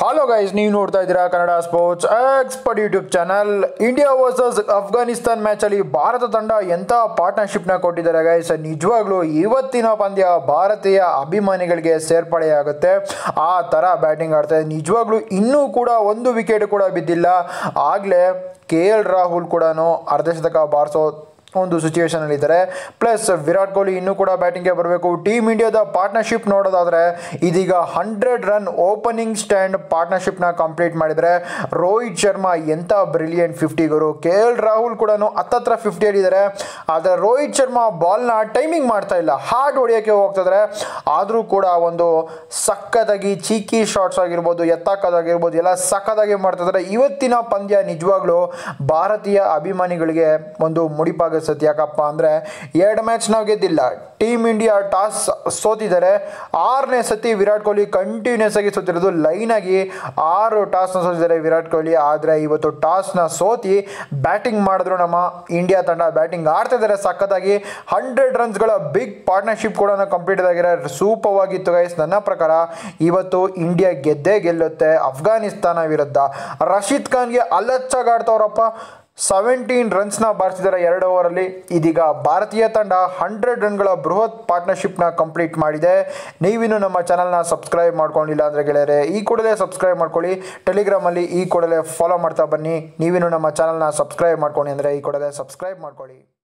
hello guys ನೀವು ನೋಡ್ತಾ ಇದ್ದೀರಾ Kannada sports expert YouTube channel India versus Afghanistan ಮ್ಯಾಚಲ್ಲಿ ಭಾರತ ತಂಡ ಎಂಥ ಪಾರ್ಟ್ನರ್ಶಿಪ್ನ ಕೊಟ್ಟಿದ್ದಾರೆ ಗೈಸ್ ನಿಜವಾಗ್ಲೂ ಇವತ್ತಿನ ಪಂದ್ಯ ಭಾರತೀಯ ಅಭಿಮಾನಿಗಳಿಗೆ ಸೇರ್ಪಡೆಯಾಗುತ್ತೆ ಆ ಥರ ಬ್ಯಾಟಿಂಗ್ ಆಡ್ತಾರೆ ನಿಜವಾಗ್ಲೂ ಇನ್ನೂ ಕೂಡ ಒಂದು ವಿಕೆಟ್ ಕೂಡ ಬಿದ್ದಿಲ್ಲ ಆಗಲೇ ಕೆ ಎಲ್ ರಾಹುಲ್ ಕೂಡ ಅರ್ಧ ಶತಕ ಬಾರಿಸೋ ಒಂದು ಸಿಚುವೇಶನಲ್ಲಿ ಇದ್ದಾರೆ ಪ್ಲಸ್ ವಿರಾಟ್ ಕೊಹ್ಲಿ ಇನ್ನೂ ಕೂಡ ಬ್ಯಾಟಿಂಗ್ಗೆ ಬರಬೇಕು ಟೀಮ್ ಇಂಡಿಯಾದ ಪಾರ್ಟ್ನರ್ಶಿಪ್ ನೋಡೋದಾದರೆ ಇದೀಗ ಹಂಡ್ರೆಡ್ ರನ್ ಓಪನಿಂಗ್ ಸ್ಟ್ಯಾಂಡ್ ಪಾರ್ಟ್ನರ್ಶಿಪ್ನ ಕಂಪ್ಲೀಟ್ ಮಾಡಿದರೆ ರೋಹಿತ್ ಶರ್ಮಾ ಎಂಥ ಬ್ರಿಲಿಯಂಟ್ ಫಿಫ್ಟಿಗರು ಕೆ ಎಲ್ ರಾಹುಲ್ ಕೂಡ ಹತ್ತತ್ರ ಫಿಫ್ಟಿಯಲ್ಲಿದ್ದಾರೆ ಆದರೆ ರೋಹಿತ್ ಶರ್ಮಾ ಬಾಲ್ನ ಟೈಮಿಂಗ್ ಮಾಡ್ತಾ ಇಲ್ಲ ಹಾರ್ಡ್ ಹೊಡೆಯೋಕ್ಕೆ ಹೋಗ್ತಿದ್ದಾರೆ ಆದರೂ ಕೂಡ ಒಂದು ಸಕ್ಕತ್ತಾಗಿ ಚೀಕಿ ಶಾಟ್ಸ್ ಆಗಿರ್ಬೋದು ಎತ್ತಾಕೋದಾಗಿರ್ಬೋದು ಎಲ್ಲ ಸಕ್ಕತ್ತಾಗಿ ಮಾಡ್ತಿದ್ದಾರೆ ಇವತ್ತಿನ ಪಂದ್ಯ ನಿಜವಾಗ್ಲೂ ಭಾರತೀಯ ಅಭಿಮಾನಿಗಳಿಗೆ ಒಂದು ಮುಡಿಪಾಗಿಸುತ್ತೆ ಯಾಕಪ್ಪ ಅಂದರೆ ಎರಡು ಮ್ಯಾಚ್ ನಾವು ಗೆದ್ದಿಲ್ಲ ಟೀಮ್ ಇಂಡಿಯಾ ಟಾಸ್ ಸೋತಿದ್ದಾರೆ ಆರನೇ ಸತಿ ವಿರಾಟ್ ಕೊಹ್ಲಿ ಕಂಟಿನ್ಯೂಸ್ ಆಗಿ ಸೋತಿರೋದು ಲೈನಾಗಿ ಆರು ಟಾಸ್ನ ಸೋತಿದ್ದಾರೆ ವಿರಾಟ್ ಕೊಹ್ಲಿ ಆದರೆ ಇವತ್ತು ಟಾಸ್ನ ಸೋತಿ ಬ್ಯಾಟಿಂಗ್ ಮಾಡಿದ್ರು ನಮ್ಮ ಇಂಡಿಯಾ ತಂಡ ಬ್ಯಾಟಿಂಗ್ ಆಡ್ತಾ ಇದ್ದಾರೆ ಸಖತ್ತಾಗಿ ಹಂಡ್ರೆಡ್ ರನ್ಸ್ಗಳ ಬಿಗ್ ಪಾರ್ಟ್ನರ್ಶಿಪ್ ಕೂಡ ಕಂಪ್ಲೀಟ್ ಆಗಿರೋ ಸೂಪರ್ ಆಗಿತ್ತು ಗೈಸ್ ನನ್ನ ಪ್ರಕಾರ ಇವತ್ತು ಇಂಡಿಯಾ ಗೆದ್ದೇ ಗೆಲ್ಲುತ್ತೆ ಅಫ್ಘಾನಿಸ್ತಾನ ವಿರುದ್ಧ ರಶೀದ್ ಖಾನ್ಗೆ ಅಲಚ್ಚಾಗಾಡ್ತವ್ರಪ್ಪ ಸೆವೆಂಟೀನ್ ರನ್ಸ್ನ ಬಾರಿಸಿದ್ದಾರೆ ಎರಡು ಓವರಲ್ಲಿ ಇದೀಗ ಭಾರತೀಯ ತಂಡ ಹಂಡ್ರೆಡ್ ರನ್ಗಳ ಬೃಹತ್ ಪಾರ್ಟ್ನರ್ಶಿಪ್ನ ಕಂಪ್ಲೀಟ್ ಮಾಡಿದೆ ನೀವಿನ್ನು ನಮ್ಮ ಚಾನಲ್ನ ಸಬ್ಸ್ಕ್ರೈಬ್ ಮಾಡ್ಕೊಂಡಿಲ್ಲ ಅಂದರೆ ಗೆಳೆಯರೆ ಈ ಕೂಡಲೇ ಸಬ್ಸ್ಕ್ರೈಬ್ ಮಾಡ್ಕೊಳ್ಳಿ ಟೆಲಿಗ್ರಾಮಲ್ಲಿ ಈ ಕೂಡಲೇ ಫಾಲೋ ಮಾಡ್ತಾ ಬನ್ನಿ ನೀವಿನ್ನು ನಮ್ಮ ಚಾನಲ್ನ ಸಬ್ಸ್ಕ್ರೈಬ್ ಮಾಡ್ಕೊಂಡು ಅಂದರೆ ಈ ಕೂಡಲೇ ಸಬ್ಸ್ಕ್ರೈಬ್ ಮಾಡ್ಕೊಳ್ಳಿ